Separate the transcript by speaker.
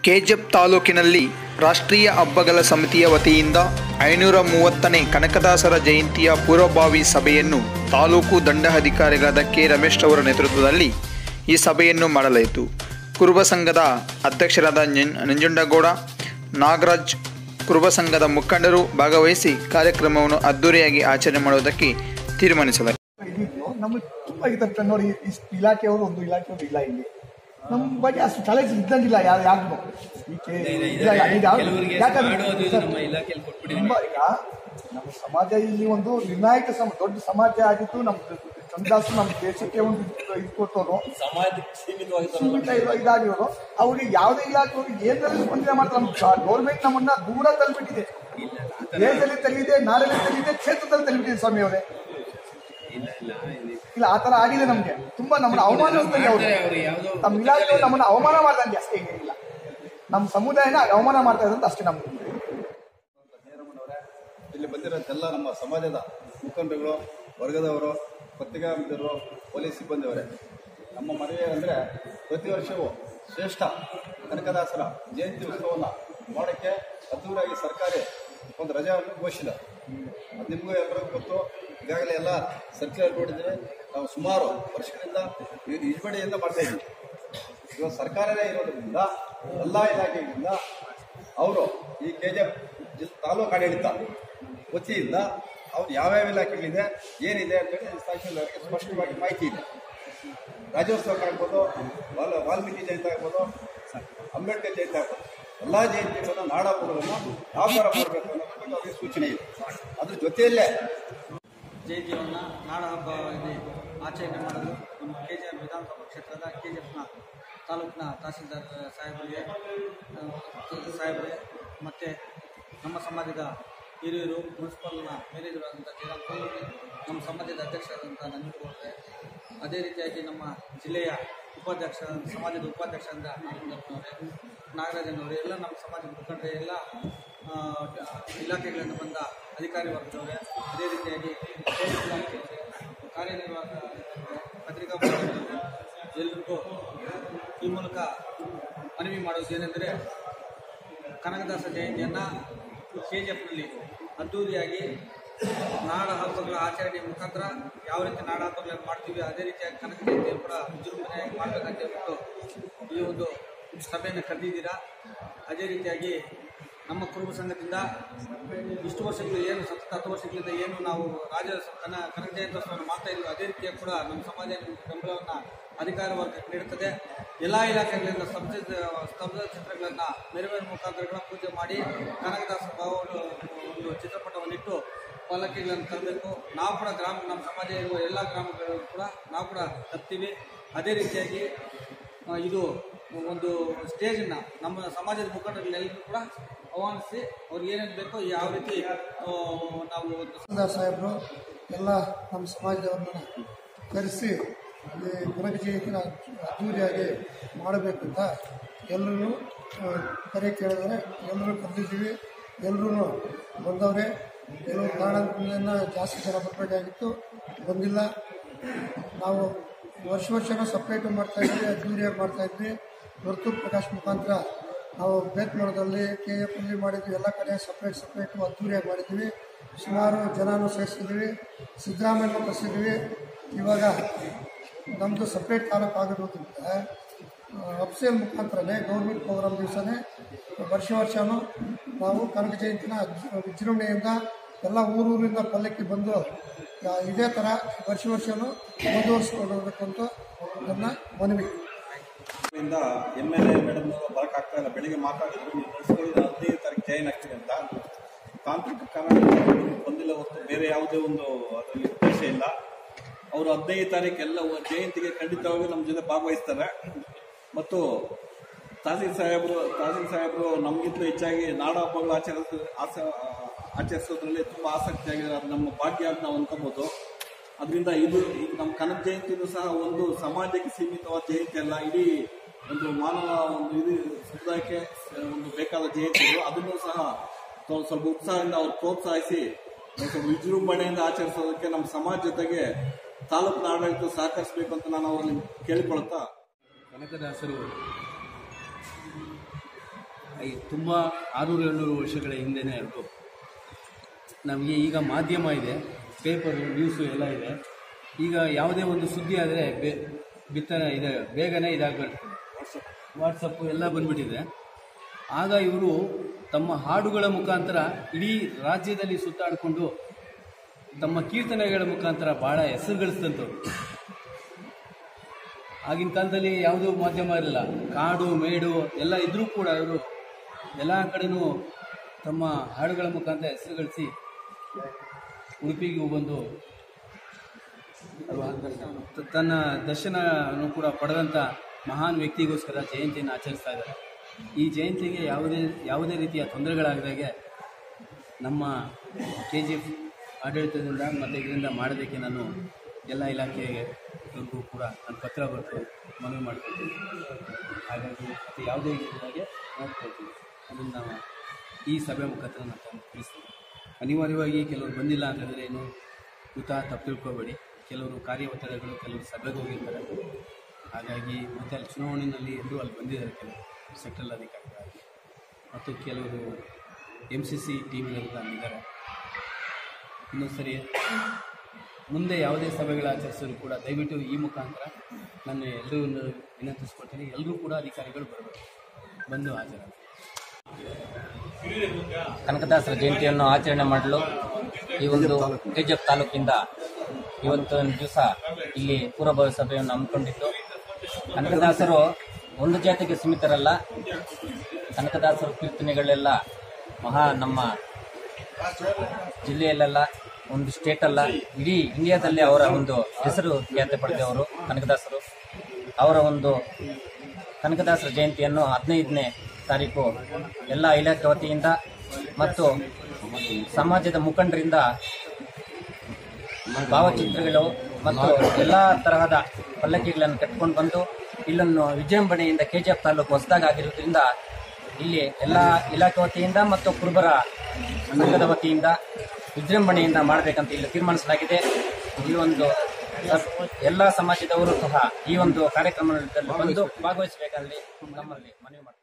Speaker 1: ಕೆಜೆಪ್ ತಾಲೂಕಿನಲ್ಲಿ ರಾಷ್ಟ್ರೀಯ ಹಬ್ಬಗಳ ಸಮಿತಿಯ ವತಿಯಿಂದ ಐನೂರ ಮೂವತ್ತನೇ ಕನಕದಾಸರ ಜಯಂತಿಯ ಪೂರ್ವಭಾವಿ ಸಭೆಯನ್ನು ತಾಲೂಕು ದಂಡಾಧಿಕಾರಿಗಳಾದ ಕೆ ರಮೇಶ್ ಅವರ ನೇತೃತ್ವದಲ್ಲಿ ಈ ಸಭೆಯನ್ನು ಮಾಡಲಾಯಿತು ಕುರುಬ ಸಂಘದ ಅಧ್ಯಕ್ಷರಾದ ನೆಂ- ನಂಜುಂಡಗೌಡ ನಾಗರಾಜ್ ಕುರುಬ ಸಂಘದ ಮುಖಂಡರು ಭಾಗವಹಿಸಿ ಕಾರ್ಯಕ್ರಮವನ್ನು ಅದ್ದೂರಿಯಾಗಿ ಆಚರಣೆ ಮಾಡುವುದಕ್ಕೆ ತೀರ್ಮಾನಿಸಲಾಯಿತು
Speaker 2: ಇದಿತ್ತು ನಮಗೆ ತುಂಬಾ ಇರುತ್ತೆ ನೋಡಿ ಇಷ್ಟು ಇಲಾಖೆಯವರು ಒಂದು ಇಲಾಖೆಯವರು ಇಲ್ಲ ಇಲ್ಲಿ ನಮ್ಮ ಬಗ್ಗೆ ಅಷ್ಟು ಕಾಲೇಜ್ ಇದ್ದಂಗಿಲ್ಲ ಯಾರು ಯಾರಿಗೂ ಇಲ್ಲ ಈಗ
Speaker 3: ಕೆಲವರಿಗೆ
Speaker 2: ಯಾಕಂದ್ರೆ
Speaker 3: ಮಾಡೋದು ಇದು
Speaker 2: ಸರ್,
Speaker 3: ನಮ್ಮ ಇಲಾಖೆಯಲ್ಲಿ ಕೊಟ್ಬಿಟ್ಟಿದ್ದೀವಿ
Speaker 2: ತುಂಬಾ ಈಗ ನಮ್ಮ ಸಮಾಜ ಇಲ್ಲಿ ಒಂದು ನಿರ್ಣಾಯಕ ಸಮ ದೊಡ್ಡ ಸಮಾಜ ಆಗಿದ್ದು ನಮ್ಮ ಚಂದ್ರಾಸು ನಮ್ಮ ದೇಶಕ್ಕೆ ಒಂದು ಇದು- ಇದು ಕೊಟ್ಟವರು
Speaker 3: ಸಮಾಜಕ್ಕೆ ಸೀಮಿತವಾಗಿದ್ದಾರೆ
Speaker 2: ಸೀಮಿತ ಇರೋ ಇದಾಗಿರೋರು ಅವ್ರಿಗೆ ಯಾವುದೇ ಇಲಾಖೆಯವರು ಏನಾದ್ರು ಸ್ಪಂದನೆ ಮಾಡ್ತಾರೆ ನಮ್ಮ ಗೌರ್ಮೆಂಟ್ ನಮ್ಮನ್ನ ದೂರ ತಲುಪಿಟ್ಟಿದೆ ದೇಶದಲ್ಲಿ ತಲ್ಲಿದೆ ನಾಡಲ್ಲಿ ತಲ್ಲಿದೆ ಕ್ಷೇತ್ರದಲ್ಲಿ ತಲುಪಿಟ್ಟಿದೆ ಸ್ವಾಮಿ ಅವರೇ ಇಲ್ಲ ಆ ತರ ಆಗಿದೆ ನಮ್ಗೆ ತುಂಬಾ ನಮ್ಮನ್ನ ಅವಮಾನಿಸ್ತಾರೆ ಅವರು
Speaker 3: ಅವ್ರು ಯಾವುದೋ
Speaker 2: ನಮ್ಮ ಇಲಾಖೆಯವರು ನಮ್ಮನ್ನ ಅವಮಾನ ಮಾಡ್ದಂಗೆ ಅಷ್ಟೇ ಏನಿಲ್ಲ ನಮ್ಮ ಸಮುದಾಯನ ಅವಮಾನ ಮಾಡ್ತಾ ಇರೋದು ಅಷ್ಟೇ ನಮ್ಗೆ
Speaker 4: ನೇರಮ್ಮನವರೇ ಇಲ್ಲಿ ಬಂದಿರೋದೆಲ್ಲ ನಮ್ಮ ಸಮಾಜದ ಮುಖಂಡರುಗಳು ವರ್ಗದವರು ಪತ್ರಿಕಾ ಮಿತ್ರರು ಪೊಲೀಸ್ ಸಿಬ್ಬಂದಿಯವರೇ ನಮ್ಮ ಮನವಿ ಅಂದರೆ ಪ್ರತಿ ವರ್ಷವೂ ಶ್ರೇಷ್ಠ ಕನಕದಾಸರ ಜಯಂತಿ ಉತ್ಸವವನ್ನು ಮಾಡೋಕ್ಕೆ ಅದ್ದೂರಾಗಿ ಸರ್ಕಾರಿ ಒಂದು ರಜೆಯನ್ನು ಘೋಷಿಸಿದೆ ಅದು ನಿಮಗೂ ಎಲ್ಲರಿಗೂ ಗೊತ್ತು ಈಗಾಗಲೇ ಎಲ್ಲ ಸರ್ಕ್ಯುಲರ್ ನೋಡಿದ್ದೇವೆ ನಾವು ಸುಮಾರು ವರ್ಷಗಳಿಂದ ಈ ಇಜಬಡಿಯಿಂದ ಮಾಡ್ತಾ ಇದ್ದೀವಿ ಇವಾಗ ಸರ್ಕಾರನೇ ಇರೋದ್ರಿಂದ ಎಲ್ಲ ಇಲಾಖೆಗಳಿಂದ ಅವರು ಈ ಕೆ ಜಿ ಎಫ್ ತಾಲೂಕು ಆಡಳಿತ ವತಿಯಿಂದ ಅವ್ರು ಯಾವ್ಯಾವ ಇಲಾಖೆಗಳಿದೆ ಏನಿದೆ ಅಂತೇಳಿ ತಹಶೀಲ್ದಾರ್ಗೆ ಸ್ಪಷ್ಟವಾಗಿ ಮಾಹಿತಿ ಇದೆ ರಾಜ್ಯೋತ್ಸವಕ್ಕಾಗ್ಬೋದು ವಾಲ್ ವಾಲ್ಮೀಕಿ ಜಯಂತಿ ಆಗ್ಬೋದು ಅಂಬೇಡ್ಕರ್ ಜಯಂತಿ ಆಗ್ಬೋದು ಎಲ್ಲ ಜಯಂತಿಗಳನ್ನು ನಾಡಹಬ್ಬಗಳನ್ನು ಯಾವ ಥರ ಮಾಡಬೇಕು ಅನ್ನೋದ್ರ ಬಗ್ಗೆ ಅವರಿಗೆ ಸೂಚನೆ ಇದೆ ಅದ್ರ ಜೊತೆಯಲ್ಲೇ
Speaker 5: ಜಯಂತಿಯನ್ನು ನಾಡ ಹಬ್ಬವಾಗಿ ಆಚರಣೆ ಮಾಡಲು ನಮ್ಮ ಕೆ ಜಿ ಆರ್ ವಿಧಾನಸಭಾ ಕ್ಷೇತ್ರದ ಕೆ ಜಿ ಎಫ್ನ ತಾಲೂಕಿನ ತಹಸೀಲ್ದಾರ್ ಸಾಹೇಬರಿಗೆ ಆ, ಸಾಹೇಬರೇ ಮತ್ತು ನಮ್ಮ ಸಮಾಜದ ಹಿರಿಯರು ಮುನ್ಸಿಪಲ್ನ ಮ್ಯಾನೇಜರ್ ಆದಂಥ ಜಯರಾಮ್ ಕೋಲೂರಿ ನಮ್ಮ ಸಮಾಜದ ಅಧ್ಯಕ್ಷರಾದಂಥ ನಂಜುಗೌಡ್ರೆ ಅದೇ ರೀತಿಯಾಗಿ ನಮ್ಮ ಜಿಲ್ಲೆಯ ಉಪಾಧ್ಯಕ್ಷ ಸಮಾಜದ ಉಪಾಧ್ಯಕ್ಷರಾದ ಆನಂದಪ್ಪನವರೇ ನಾಗರಾಜನವರೇ ಎಲ್ಲ ನಮ್ಮ ಸಮಾಜದ ಮುಖಂಡರೇ ಎಲ್ಲ ಆ, ಇಲಾಖೆಗಳಿಂದ ಬಂದ ಅಧಿಕಾರಿ ವರ್ಗದವರೇ ಅದೇ ರೀತಿಯಾಗಿ ಪೊಲೀಸ್ ಇಲಾಖೆಯವರೇ ಕಾರ್ಯನಿರ್ವಾಹಕ ಪತ್ರಿಕಾ ಮಾಧ್ಯಮದವರೇ ಎಲ್ರಿಗೂ ಈ ಮೂಲಕ ಮನವಿ ಮಾಡೋದು ಏನೆಂದರೆ ಕನಕದಾಸ ಜಯಂತಿಯನ್ನು ಕೆ ಜಿ ಎಫ್ನಲ್ಲಿ ಅದ್ದೂರಿಯಾಗಿ ನಾಡ ಹಬ್ಬಗಳ ಆಚರಣೆ ಮುಖಾಂತರ ಯಾವ ರೀತಿ ನಾಡ ಹಬ್ಬಗಳನ್ನು ಮಾಡ್ತೀವಿ ಅದೇ ರೀತಿಯಾಗಿ ಕನಕ ಜಯಂತಿಯನ್ನು ಕೂಡ ವಿಜೃಂಭಣೆಯಾಗಿ ಮಾಡಬೇಕಂತ ಹೇಳ್ಬಿಟ್ಟು ಈ ಒಂದು ಸಭೆಯನ್ನು ಕರೆದಿದ್ದೀರಾ ಅದೇ ರೀತಿಯಾಗಿ ನಮ್ಮ ಕುರುಬ ಸಂಘದಿಂದ ಇಷ್ಟು ವರ್ಷಗಳು ಏನು ಸತತ ಹತ್ತು ವರ್ಷಗಳಿಂದ ಏನು ನಾವು ರಾಜ್ಯ ಕನ ಕನಕ ಜಯಂತ್ಯೋತ್ಸವವನ್ನು ಮಾಡ್ತಾ ಇದ್ವಿ ಅದೇ ರೀತಿಯಾಗಿ ಕೂಡ ನಮ್ಮ ಸಮಾಜ ನಿಮ್ಗೆ ಬೆಂಬಲವನ್ನು ಅಧಿಕಾರ ವರ್ಗಕ್ಕೆ ನೀಡುತ್ತದೆ ಎಲ್ಲ ಇಲಾಖೆಗಳಿಂದ ಸ್ತಬ್ಧ ಸ್ತಬ್ಧ ಚಿತ್ರಗಳನ್ನು ಮೆರವಣಿಗೆ ಮುಖಾಂತರಗಳ ಪೂಜೆ ಮಾಡಿ ಕನಕದಾಸ ಭಾವಗಳು ಒಂದು ಚಿತ್ರಪಟವನ್ನಿಟ್ಟು ಪಲ್ಲಕ್ಕಿಗಳನ್ನು ತರಬೇಕು ನಾವು ಕೂಡ ಗ್ರಾಮ ನಮ್ಮ ಸಮಾಜ ಇರುವ ಎಲ್ಲ ಗ್ರಾಮಗಳು ಕೂಡ ನಾವು ಕೂಡ ತರ್ತೀವಿ ಅದೇ ರೀತಿಯಾಗಿ ಆ, ಇದು ಒಂದು ಸ್ಟೇಜನ್ನು ನಮ್ಮ ಸಮಾಜದ ಮುಖಂಡರನ್ನೆಲ್ಲರೂ ಕೂಡ ಆಹ್ವಾನಿಸಿ ಅವ್ರಿಗೆ ಏನೇನು ಬೇಕೋ ಯಾವ ರೀತಿ ಆ, ನಾವು ಒಂದು
Speaker 6: ತಹಸೀಲ್ದಾರ್ ಸಾಹೇಬರು ಎಲ್ಲ ನಮ್ಮ ಸಮಾಜದವ್ರನ್ನ ಕರೆಸಿ ಈ ಕನಕ ಜಯಂತಿನ ಅದ್ದೂರಿಯಾಗಿ ಮಾಡಬೇಕಂತ ಎಲ್ಲರೂ ಕರೆ ಕೇಳಿದ್ರೆ ಎಲ್ಲರೂ ಕರೆದಿದ್ದೀವಿ ಎಲ್ಲರೂ ಬಂದವ್ರೆ ಕೆಲವು ಕಾರಣದಿಂದ ಜಾಸ್ತಿ ಜನ ಬರಬೇಕಾಗಿತ್ತು ಬಂದಿಲ್ಲ ನಾವು ವರ್ಷ ವರ್ಷನೂ ಸಪ್ರೇಟು ಮಾಡ್ತಾ ಇದ್ವಿ ಅದ್ದೂರಿಯಾಗಿ ಮಾಡ್ತಾ ಇದ್ವಿ ಹೊರತು ಪ್ರಕಾಶ್ ಮುಖಾಂತರ ನಾವು ಬೇತ್ಮರದಲ್ಲಿ ಕೆ ಎಫ್ ಅಲ್ಲಿ ಮಾಡಿದ್ವಿ ಎಲ್ಲ ಕಡೆ ಸಪ್ರೇಟ್ ಸಪ್ರೇಟು ಅದ್ದೂರಿಯಾಗಿ ಮಾಡಿದ್ವಿ ಸುಮಾರು ಜನನೂ ಸೇರಿಸಿದ್ವಿ ಸಿದ್ದರಾಮಯ್ಯನೂ ಕರೆಸಿದ್ವಿ ಇವಾಗ ನಮ್ಮದು ಸಪ್ರೇಟ್ ತಾಲೂಕು ಆಗಿರೋದ್ರಿಂದ ಅಫ್ಸೇಲ್ ಮುಖಾಂತರನೇ ಗೌರ್ಮೆಂಟ್ ಪ್ರೋಗ್ರಾಮ್ ದಿವಸನೇ ವರ್ಷ ವರ್ಷನೂ ನಾವು ಕನಕ ಜಯಂತಿನ ಅಜ್- ವಿಜೃಂಭಣೆಯಿಂದ ಎಲ್ಲ ಊರೂರಿಂದ ಪಲ್ಲಕ್ಕಿ ಬಂದು ಆ, ಇದೇ ಥರ ವರ್ಷ ವರ್ಷನೂ ಮುಂದುವರಿಸ್ಕೊಂಡು ಹೋಗ್ಬೇಕು ಅಂತ ನನ್ನ ಮನವಿ
Speaker 4: ಇಂದ ಎಮ್ ಎಲ್ ಎ ಮೇಡಮ್ ಬರೋಕ್ಕಾಗ್ತಾ ಇಲ್ಲ ಬೆಳಿಗ್ಗೆ ಮಾತಾಡಿದ್ರು ನೀವು ನಡೆಸ್ಕೊಳ್ಳಿ ಹದಿನೈದು ತಾರೀಕು ಜಾಯಿನ್ ಆಗ್ತೀನಿ ಅಂತ ತಾಂತ್ರಿಕ ಕಾರಣ ಬಂದಿಲ್ಲ ಹೊತ್ತು ಬೇರೆ ಯಾವುದೇ ಒಂದು ಅದರಲ್ಲಿ ಉದ್ದೇಶ ಇಲ್ಲ ಅವರು ಹದಿನೈದು ತಾರೀಕು ಎಲ್ಲ ಒ- ಜಯಂತಿಗೆ ಖಂಡಿತವಾಗಿ ನಮ್ಮ ಜೊತೆ ಭಾಗವಹಿಸ್ತಾರೆ ಮತ್ತು ತಹಸೀಲ್ ಸಾಹೇಬರು ತಹಸೀಲ್ ಸಾಹೇಬರು ನಮಗಿಂತಲೂ ಹೆಚ್ಚಾಗಿ ನಾಡ ಹಬ್ಬಗಳು ಆಚರಿಸ ಆಸ ಆಚರಿಸೋದ್ರಲ್ಲಿ ತುಂಬ ಆಸಕ್ತಿಯಾಗಿದ್ದಾರೆ ಅದು ನಮ್ಮ ಭಾಗ್ಯ ಅಂತ ನಾವು ಅನ್ಕೋಬೋದು ಅದರಿಂದ ಇದು ಈಗ ನಮ್ಮ ಕನಕ ಜಯಂತಿನೂ ಸಹ ಒಂದು ಸಮಾಜಕ್ಕೆ ಸೀಮಿತವಾದ ಜಯಂತಿ ಅಲ್ಲ ಇಡೀ ಒಂದು ಮಾನವ ಒಂದು ಇದು ಸಮುದಾಯಕ್ಕೆ ಒಂದು ಬೇಕಾದ ಜಯಂತಿ ಇದು ಅದನ್ನು ಸಹ ತಾವು ಸ್ವಲ್ಪ ಉತ್ಸಾಹದಿಂದ ಅವ್ರು ಪ್ರೋತ್ಸಾಹಿಸಿ ಒಂದು ಸ್ವಲ್ಪ ವಿಜೃಂಭಣೆಯಿಂದ ಆಚರಿಸೋದಕ್ಕೆ ನಮ್ಮ ಸಮಾಜ ಜೊತೆಗೆ ತಾಲೂಕಿನ ಆಡಳಿತ ಸಹಕರಿಸಬೇಕು ಅಂತ ನಾನು ಅವರಲ್ಲಿ ಕೇಳಿಕೊಳ್ತಾ
Speaker 3: ಕನಕದಾಸರು ಈ ತುಂಬ ಆರುನೂರು ಏಳ್ನೂರು ವರ್ಷಗಳ ಹಿಂದೆನೇ ಅದು ನಮಗೆ ಈಗ ಮಾಧ್ಯಮ ಇದೆ ಪೇಪರು ನ್ಯೂಸು ಎಲ್ಲ ಇದೆ ಈಗ ಯಾವುದೇ ಒಂದು ಸುದ್ದಿ ಆದರೆ ಬೇ ಬಿತ್ತನೆ ಇದೆ ಬೇಗನೆ ಇದಾಗ್ಬಿಡ್ತದೆ ವಾಟ್ಸಪ್ಪು ಎಲ್ಲ ಬಂದ್ಬಿಟ್ಟಿದೆ ಆಗ ಇವರು ತಮ್ಮ ಹಾಡುಗಳ ಮುಖಾಂತರ ಇಡೀ ರಾಜ್ಯದಲ್ಲಿ ಸುತ್ತಾಡಿಕೊಂಡು ತಮ್ಮ ಕೀರ್ತನೆಗಳ ಮುಖಾಂತರ ಭಾಳ ಹೆಸರು ಗಳಿಸಿದಂಥವ್ರು ಆಗಿನ ಕಾಲದಲ್ಲಿ ಯಾವುದೂ ಮಾಧ್ಯಮ ಇರಲಿಲ್ಲ ಕಾಡು ಮೇಡು ಎಲ್ಲ ಇದ್ರೂ ಕೂಡ ಅವರು ಎಲ್ಲ ಕಡೆನೂ ತಮ್ಮ ಹಾಡುಗಳ ಮುಖಾಂತರ ಹೆಸರು ಗಳಿಸಿ ಉಡುಪಿಗೂ ಬಂದು ತ- ತನ್ನ ದರ್ಶನವನ್ನು ಕೂಡ ಪಡೆದಂಥ ಮಹಾನ್ ವ್ಯಕ್ತಿಗೋಸ್ಕರ ಜಯಂತಿಯನ್ನು ಆಚರಿಸ್ತಾ ಇದ್ದಾರೆ ಈ ಜಯಂತಿಗೆ ಯಾವುದೇ ಯಾವುದೇ ರೀತಿಯ ತೊಂದರೆಗಳಾಗದಾಗೆ ನಮ್ಮ ಕೆ ಜಿ ಎಫ್ ಆಡಳಿತದಿಂದ ಮತ್ತು ಇದರಿಂದ ಮಾಡೋದಕ್ಕೆ ನಾನು ಎಲ್ಲ ಇಲಾಖೆಗಳಿಗೂ ಕೂಡ ನಾನು ಪತ್ರ ಬರೆದು ಮನವಿ ಮಾಡ್ಕೊಳ್ತೀನಿ ಹಾಗಾಗಿ ಮತ್ತು ಯಾವುದೇ ಇದಾಗೆ ನೋಡ್ಕೊಳ್ತೀನಿ ಅದನ್ನು ನಾವು ಈ ಸಭೆ ಮುಖಾಂತರ ನಾನು ತಮಗೆ ತಿಳಿಸ್ತೀನಿ ಅನಿವಾರ್ಯವಾಗಿ ಕೆಲವರು ಬಂದಿಲ್ಲ ಅಂತಂದರೆ ಏನು ಕೂತ ತಪ್ಪು ತಿಳ್ಕೊಬೇಡಿ ಕೆಲವರು ಕಾರ್ಯ ಒತ್ತಡಗಳು ಕೆಲವರು ಸಭೆಗೆ ಹೋಗಿರ್ತಾರೆ ಹಾಗಾಗಿ ಮತ್ತು ಅಲ್ಲಿ ಚುನಾವಣೆಯಲ್ಲಿ ಎಲ್ಲರೂ ಅಲ್ಲಿ ಬಂದಿದ್ದಾರೆ ಕೆಲವರು ಸೆಕ್ಟ್ರಲ್ ಅಧಿಕಾರಿಗಳಾಗಿ ಮತ್ತು ಕೆಲವರು ಎಮ್ ಸಿ ಸಿ ಟೀಮ್ನಲ್ಲಿ ಬಂದಿದ್ದಾರೆ ಇನ್ನೊಂದು ಸರಿ ಮುಂದೆ ಯಾವುದೇ ಸಭೆಗಳು ಆಚರಿಸಿದ್ರು ಕೂಡ ದಯವಿಟ್ಟು ಈ ಮುಖಾಂತರ ನಾನು ಎಲ್ಲರೂ ವಿನಂತಿಸ್ಕೊಳ್ತೀನಿ ಎಲ್ಲರೂ ಕೂಡ ಅಧಿಕಾರಿಗಳು ಬರಬೇಕು ಬಂದು ಹಾಜರಾಗ
Speaker 7: ಕನಕದಾಸರ ಜಯಂತಿಯನ್ನು ಆಚರಣೆ ಮಾಡಲು ಈ ಒಂದು ಕೆಜಿಎಫ್ ತಾಲೂಕಿಂದ ಇವತ್ತೊಂದು ದಿವಸ ಇಲ್ಲಿ ಪೂರ್ವಭಾವಿ ಸಭೆಯನ್ನು ಹಮ್ಮಿಕೊಂಡಿದ್ದು ಕನಕದಾಸರು ಒಂದು ಜಾತಿಗೆ ಸೀಮಿತರಲ್ಲ ಕನಕದಾಸರ ಕೀರ್ತನೆಗಳೆಲ್ಲ ಮಹಾ ನಮ್ಮ ಜಿಲ್ಲೆಯಲ್ಲೆಲ್ಲ ಒಂದು ಸ್ಟೇಟ್ ಅಲ್ಲ ಇಡೀ ಇಂಡಿಯಾದಲ್ಲಿ ಅವರ ಒಂದು ಹೆಸರು ಖ್ಯಾತಿ ಪಡೆದವರು ಕನಕದಾಸರು ಅವರ ಒಂದು ಕನಕದಾಸರ ಜಯಂತಿಯನ್ನು ಹದಿನೈದನೇ ತಾರೀಕು ಎಲ್ಲ ಇಲಾಖೆ ವತಿಯಿಂದ ಮತ್ತು ಸಮಾಜದ ಮುಖಂಡರಿಂದ ಭಾವಚಿತ್ರಗಳು ಮತ್ತು ಎಲ್ಲ ತರಹದ ಪಲ್ಲಕ್ಕಿಗಳನ್ನು ಕಟ್ಕೊಂಡು ಬಂದು ಇಲ್ಲನ್ನು ವಿಜೃಂಭಣೆಯಿಂದ ಕೆಜಿಎಫ್ ತಾಲೂಕು ಹೊಸದಾಗಿ ಆಗಿರುವುದರಿಂದ ಇಲ್ಲಿ ಎಲ್ಲ ಇಲಾಖೆ ವತಿಯಿಂದ ಮತ್ತು ಕುರುಬರ ಸಂಘದ ವತಿಯಿಂದ ವಿಜೃಂಭಣೆಯಿಂದ ಮಾಡಬೇಕಂತ ಇಲ್ಲಿ ತೀರ್ಮಾನಿಸಲಾಗಿದೆ ಈ ಒಂದು ಸಬ್- ಎಲ್ಲ ಸಮಾಜದವರು ಸಹ ಈ ಒಂದು ಕಾರ್ಯಕ್ರಮದಲ್ಲಿ ಬಂದು ಭಾಗವಹಿಸಬೇಕಲ್ಲಿ ನಮ್ಮಲ್ಲಿ ಮನವಿ ಮಾಡ್ತಾರೆ